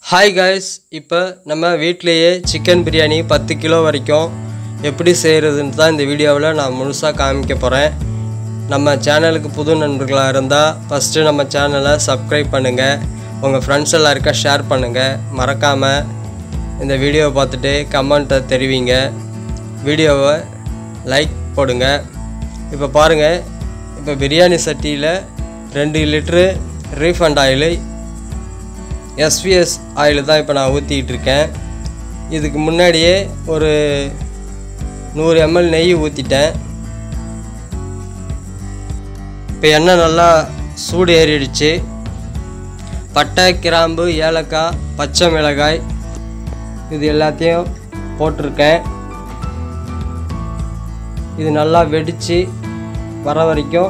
hi guys இப்போ நம்ம வீட்டிலேயே சிக்கன் பிரியாணி பத்து கிலோ வரைக்கும் எப்படி செய்கிறதுன்னு தான் இந்த வீடியோவில் நான் முழுசாக காமிக்க போகிறேன் நம்ம சேனலுக்கு புது நண்பர்களாக இருந்தால் ஃபஸ்ட்டு நம்ம சேனலை சப்ஸ்கிரைப் பண்ணுங்கள் உங்கள் ஃப்ரெண்ட்ஸ் எல்லாருக்கா ஷேர் பண்ணுங்கள் மறக்காமல் இந்த வீடியோவை பார்த்துட்டு கமெண்ட்டை தெரிவிங்க வீடியோவை லைக் போடுங்க இப்போ பாருங்கள் இப்போ பிரியாணி சட்டியில் ரெண்டு litre refined oil SVS oil தான் இப்போ நான் ஊற்றிக்கிட்டு இருக்கேன் இதுக்கு முன்னாடியே ஒரு நூறு எம்எல் நெய் ஊற்றிட்டேன் இப்போ எண்ணெய் நல்லா சூடு ஏறிடுச்சு பட்டை கிராம்பு ஏலக்காய் பச்சை மிளகாய் இது எல்லாத்தையும் போட்டிருக்கேன் இது நல்லா வெடித்து வர வரைக்கும்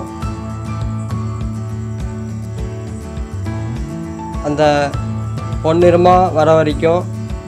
அந்த பொன்னிறமாக வர வரைக்கும்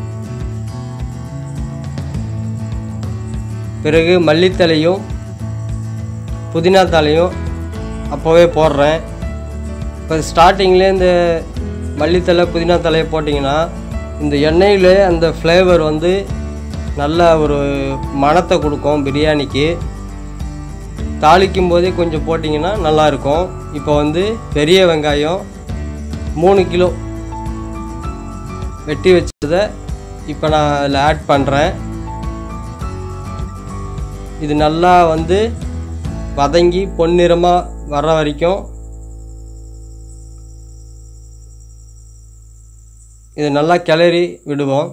பிறகு மல்லித்தலையும் புதினா தலையும் அப்போவே போடுறேன் இப்போ ஸ்டார்டிங்லேயே இந்த மல்லித்தலை புதினா தலையை போட்டிங்கன்னா இந்த எண்ணெயில் அந்த ஃப்ளேவர் வந்து நல்ல ஒரு மணத்தை கொடுக்கும் பிரியாணிக்கு தாளிக்கும் போதே கொஞ்சம் போட்டிங்கன்னா நல்லாயிருக்கும் இப்போ வந்து பெரிய வெங்காயம் மூணு கிலோ வெட்டி வச்சதை இப்போ நான் அதில் ஆட் பண்ணுறேன் இது நல்லா வந்து வதங்கி பொன்னிறமாக வர வரைக்கும் இது நல்லா கிளறி விடுவோம்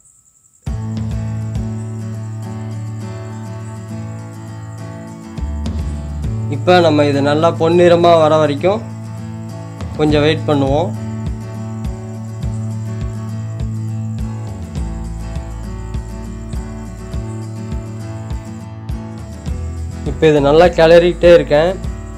இப்போ நம்ம இது நல்லா பொன்னிறமாக வர வரைக்கும் கொஞ்சம் வெயிட் பண்ணுவோம் இப்போ இது நல்லா கிளறிக்கிட்டே இருக்கேன்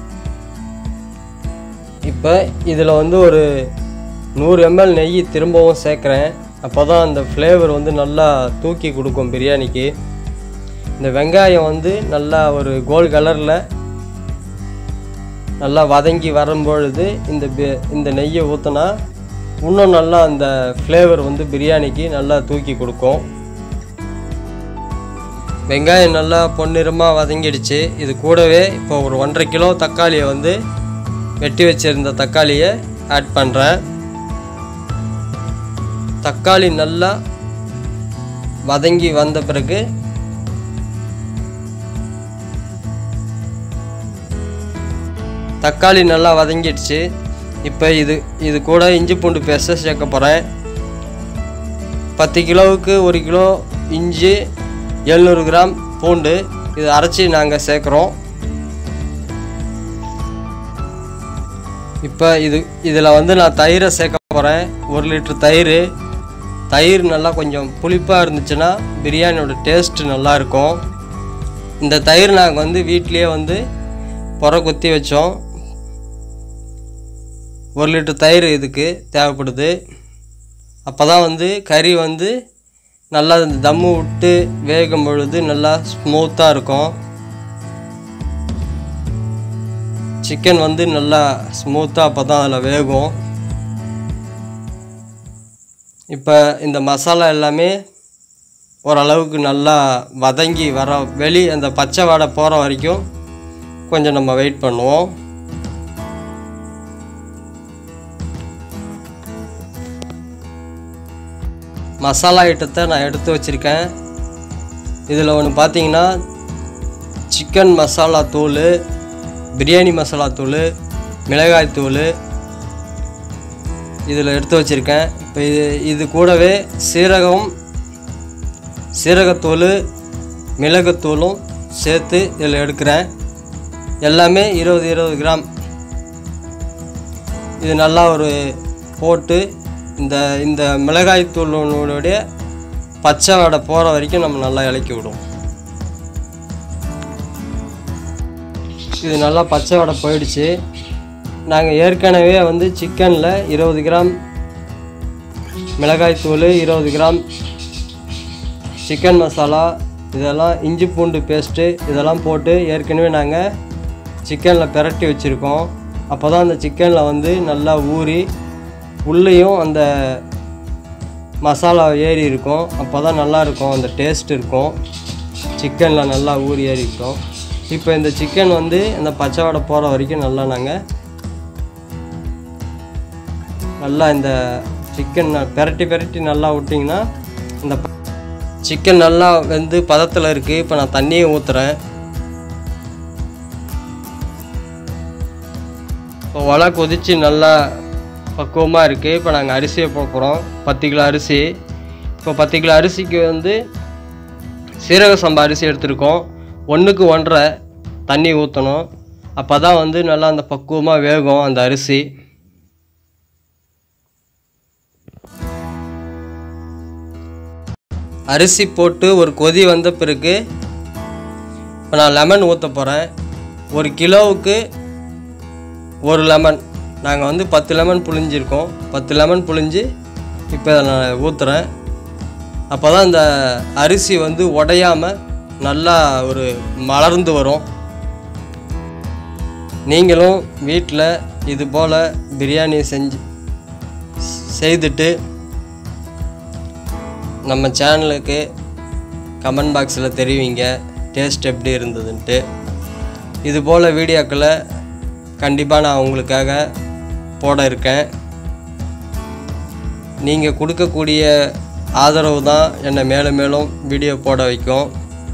இப்போ இதில் வந்து ஒரு நூறு எம்எல் நெய் திரும்பவும் சேர்க்குறேன் அப்போ தான் அந்த ஃப்ளேவர் வந்து நல்லா தூக்கி கொடுக்கும் பிரியாணிக்கு இந்த வெங்காயம் வந்து நல்லா ஒரு கோல்ட் கலரில் நல்லா வதங்கி வரும்பொழுது இந்த பி- இந்த நெய்யை ஊற்றினா இன்னும் நல்லா அந்த ஃப்ளேவர் வந்து பிரியாணிக்கு நல்லா தூக்கி கொடுக்கும் வெங்காயம் நல்லா பொன்னிறமாக வதங்கிடுச்சு இது கூடவே இப்போ ஒரு ஒன்றரை கிலோ தக்காளியை வந்து வெட்டி வச்சிருந்த தக்காளியை ஆட் பண்ணுறேன் தக்காளி நல்லா வதங்கி வந்த பிறகு தக்காளி நல்லா வதங்கிடுச்சு இப்போ இது இது கூட இஞ்சி பூண்டு பேஸ்ட்டை சேர்க்க போகிறேன் பத்து கிலோவுக்கு ஒரு கிலோ இஞ்சி எழுநூறு கிராம் பூண்டு இது அரைச்சி நாங்கள் சேர்க்குறோம் இப்போ இது இதில் வந்து நான் தயிரை சேர்க்க போகிறேன் ஒரு லிட்டர் தயிர் தயிர் நல்லா கொஞ்சம் புளிப்பாக இருந்துச்சுன்னா பிரியாணியோட டேஸ்ட் நல்லா இருக்கும் இந்த தயிர் நாங்கள் வந்து வீட்லேயே வந்து புற குத்தி வச்சோம் ஒரு லிட்டர் தயிர் இதுக்கு தேவைப்படுது அப்போ தான் வந்து கறி வந்து நல்லா இந்த தம்மு விட்டு வேகும் பொழுது நல்லா ஸ்மூத்தாக இருக்கும் சிக்கன் வந்து நல்லா ஸ்மூத்தாக அப்போ தான் அதில் வேகும் இப்போ இந்த மசாலா எல்லாமே ஓரளவுக்கு நல்லா வதங்கி வர வெளி அந்த பச்சை வாடை போகிற வரைக்கும் கொஞ்சம் நம்ம வெயிட் பண்ணுவோம் மசாலா ஐட்டத்தை நான் எடுத்து வச்சுருக்கேன் இதில் ஒன்று பார்த்தீங்கன்னா சிக்கன் மசாலா தூள் பிரியாணி மசாலா தூள் மிளகாய் தூள் இதில் எடுத்து வச்சுருக்கேன் இப்போ இது இது கூடவே சீரகம் சீரகத்தூள் மிளகுத்தூளும் சேர்த்து இதில் எடுக்கிறேன் எல்லாமே இருபது இருபது கிராம் இது நல்லா ஒரு போட்டு இந்த இந்த மிளகாய் தூளுடைய பச்சை வடை போகிற வரைக்கும் நம்ம நல்லா இலக்கி விடுவோம் இது நல்லா பச்சை வடை போயிடுச்சு நாங்கள் ஏற்கனவே வந்து சிக்கனில் இருபது கிராம் மிளகாய் தூள் இருபது கிராம் சிக்கன் மசாலா இதெல்லாம் இஞ்சி பூண்டு பேஸ்ட்டு இதெல்லாம் போட்டு ஏற்கனவே நாங்கள் சிக்கனில் பிரட்டி வச்சுருக்கோம் அப்போ தான் அந்த சிக்கனில் வந்து நல்லா ஊறி உள்ளேயும் அந்த மசாலா ஏறி இருக்கும் அப்போ தான் நல்லா இருக்கும் அந்த டேஸ்ட் இருக்கும் சிக்கனில் நல்லா ஊறி ஏறி இருக்கும் இப்போ இந்த சிக்கன் வந்து இந்த பச்சை வடை போகிற வரைக்கும் நல்லா நாங்கள் நல்லா இந்த சிக்கன் பெரட்டி பெரட்டி நல்லா விட்டிங்கன்னா இந்த சிக்கன் நல்லா வெந்து பதத்தில் இருக்குது இப்போ நான் தண்ணியை ஊற்றுறேன் இப்போ ஒலை கொதித்து நல்லா பக்குவமாக இருக்குது இப்போ நாங்கள் அரிசியை போட போகிறோம் பத்து கிலோ அரிசி இப்போ பத்து கிலோ அரிசிக்கு வந்து சீரக சம்பா அரிசி எடுத்திருக்கோம் ஒன்றுக்கு ஒன்றரை தண்ணி ஊற்றணும் அப்போ தான் வந்து நல்லா அந்த பக்குவமாக வேகும் அந்த அரிசி அரிசி போட்டு ஒரு கொதி வந்த பிறகு இப்போ நான் லெமன் ஊற்ற போகிறேன் ஒரு கிலோவுக்கு ஒரு லெமன் நாங்கள் வந்து பத்து லெமன் புழிஞ்சிருக்கோம் பத்து லெமன் புழிஞ்சு இப்போ நான் ஊற்றுறேன் அப்போ தான் இந்த அரிசி வந்து உடையாமல் நல்லா ஒரு மலர்ந்து வரும் நீங்களும் வீட்டில் இது போல் பிரியாணி செஞ்சு செய்துட்டு நம்ம சேனலுக்கு கமெண்ட் பாக்ஸில் தெரிவிங்க டேஸ்ட் எப்படி இருந்ததுன்ட்டு இது போல் வீடியோக்களை கண்டிப்பாக நான் உங்களுக்காக போட இருக்கேன் நீங்கள் கொடுக்கக்கூடிய ஆதரவு தான் என்னை மேலும் மேலும் வீடியோ போட வைக்கும்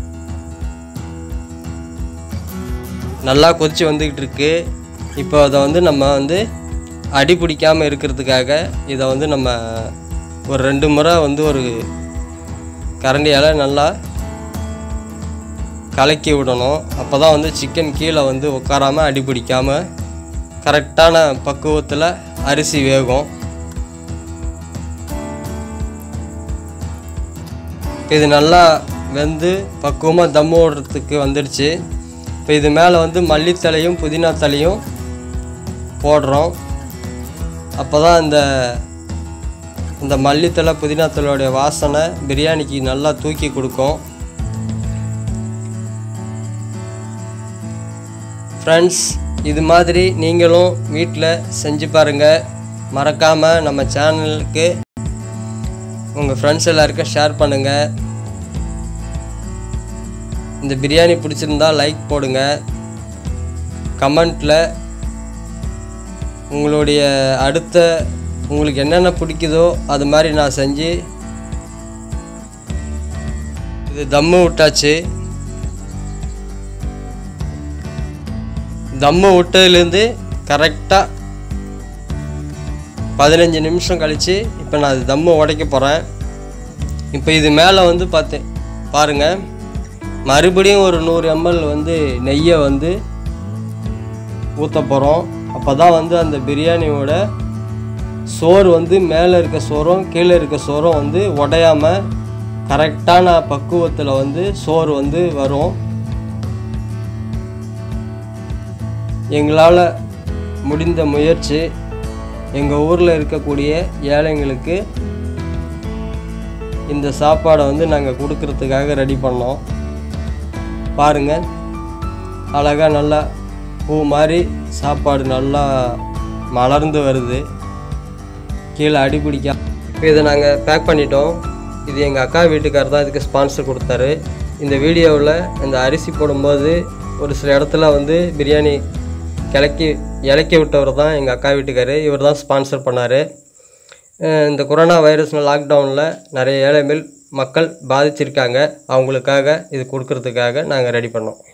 நல்லா கொதிச்சு வந்துக்கிட்டு இருக்கு இப்போ அதை வந்து நம்ம வந்து அடி பிடிக்காமல் இருக்கிறதுக்காக இதை வந்து நம்ம ஒரு ரெண்டு முறை வந்து ஒரு கரண்டியால் நல்லா கலக்கி விடணும் அப்போ தான் வந்து சிக்கன் கீழே வந்து உட்காராமல் அடி பிடிக்காமல் கரெக்டான பக்குவத்தில் அரிசி வேகும் இது நல்லா வெந்து பக்குவமாக தம் ஓடுறதுக்கு வந்துடுச்சு இப்போ இது மேலே வந்து மல்லித்தலையும் புதினா தலையும் போடுறோம் அப்போ தான் இந்த இந்த மல்லித்தலை புதினா தலையோடைய வாசனை பிரியாணிக்கு நல்லா தூக்கி கொடுக்கும் ஃப்ரெண்ட்ஸ் இது மாதிரி நீங்களும் வீட்டில் செஞ்சு பாருங்கள் மறக்காமல் நம்ம சேனலுக்கு உங்கள் ஃப்ரெண்ட்ஸ் எல்லாருக்கும் ஷேர் பண்ணுங்கள் இந்த பிரியாணி பிடிச்சிருந்தா லைக் போடுங்க கமெண்ட்டில் உங்களுடைய அடுத்த உங்களுக்கு என்னென்ன பிடிக்குதோ அது மாதிரி நான் செஞ்சு இது தம்மு விட்டாச்சு தம்மு விட்டதுலேருந்து கரெக்டாக பதினஞ்சு நிமிஷம் கழித்து இப்போ நான் அது தம்மு உடைக்க போகிறேன் இப்போ இது மேலே வந்து பார்த்தேன் பாருங்கள் மறுபடியும் ஒரு நூறு எம்எல் வந்து நெய்யை வந்து ஊற்ற போகிறோம் அப்போ தான் வந்து அந்த பிரியாணியோட சோறு வந்து மேலே இருக்க சோறும் கீழே இருக்க சோறும் வந்து உடையாமல் கரெக்டான பக்குவத்தில் வந்து சோறு வந்து வரும் எங்களால் முடிந்த முயற்சி எங்கள் ஊரில் இருக்கக்கூடிய ஏழைங்களுக்கு இந்த சாப்பாடை வந்து நாங்கள் கொடுக்கறதுக்காக ரெடி பண்ணோம் பாருங்கள் அழகாக நல்லா பூ மாதிரி சாப்பாடு நல்லா மலர்ந்து வருது கீழே அடி பிடிக்க இப்போ இதை நாங்கள் பேக் பண்ணிட்டோம் இது எங்கள் அக்கா வீட்டுக்காரர் தான் இதுக்கு ஸ்பான்சர் கொடுத்தாரு இந்த வீடியோவில் இந்த அரிசி போடும்போது ஒரு சில இடத்துல வந்து பிரியாணி கிளக்கி இலக்கி விட்டவர் தான் எங்கள் அக்கா வீட்டுக்காரு இவர் தான் ஸ்பான்சர் பண்ணார் இந்த கொரோனா வைரஸ் லாக்டவுனில் நிறைய ஏழை மேல் மக்கள் பாதிச்சிருக்காங்க அவங்களுக்காக இது கொடுக்கறதுக்காக நாங்கள் ரெடி பண்ணோம்